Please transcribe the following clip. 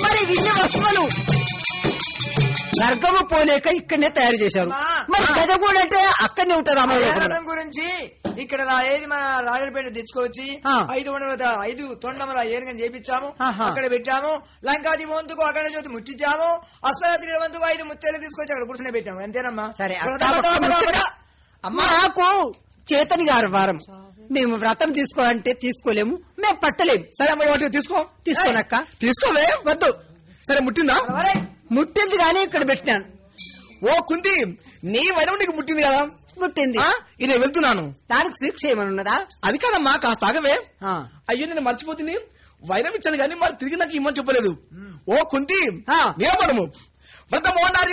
మరి ఇన్ని వస్తువులు స్వర్గము పోలేక ఇక్కడనే తయారు చేశారు అమ్మా. మరి గజగూడ అంటే అక్కడనే ఉంటారు అమరలోకంలో అమరనాథం గురించి ఇక్కడ రా- ఏది మన రాజులపేట తెచ్చుకొచ్చి ఆ. ఐదు వందల ఐదు తొండమల ఏనుగని చేపించాము ఆహా. అక్కడ పెట్టాము లంకాది వంతుకు అక్కడ జ్యోతి ముట్టించాము అశ్వరాత్రి వంతుకు ఐదు ముత్తేలు తీసుకొచ్చి అక్కడ కూర్చుని పెట్టాము అంతేనమ్మా సరే పద, అక్క పద, ఒక్క పద, ముచ్చట. పద. అమ్మా నాకు చేతని గారు వారం మేము వ్రతం తీసుకోవాలంటే తీసుకోలేము మేము పట్టలేము సరే అమ్మ వాటి తీసుకో తీసుకోనక్క తీసుకోవే వద్దు సరే ముట్టిందా ఒరేయ్, ముట్టింది కానీ ఇక్కడ పెట్టినాను ఓ కుంతి నీ వైరం నీకు ముట్టింది కదా ముట్టింది ఆ? ఇది నేను వెళ్తున్నాను దానికి శిక్ష ఏమని ఉన్నదా అది కాదమ్మా కాస్త ఆగవే ఆ. అయ్యో నేను మర్చిపోతుంది వైరం ఇచ్చాను కానీ మరి తిరిగి నాకు ఇమ్మని చెప్పలేదు ఓ కుంతి ఆ. నిలబడము వ్రతమో నారి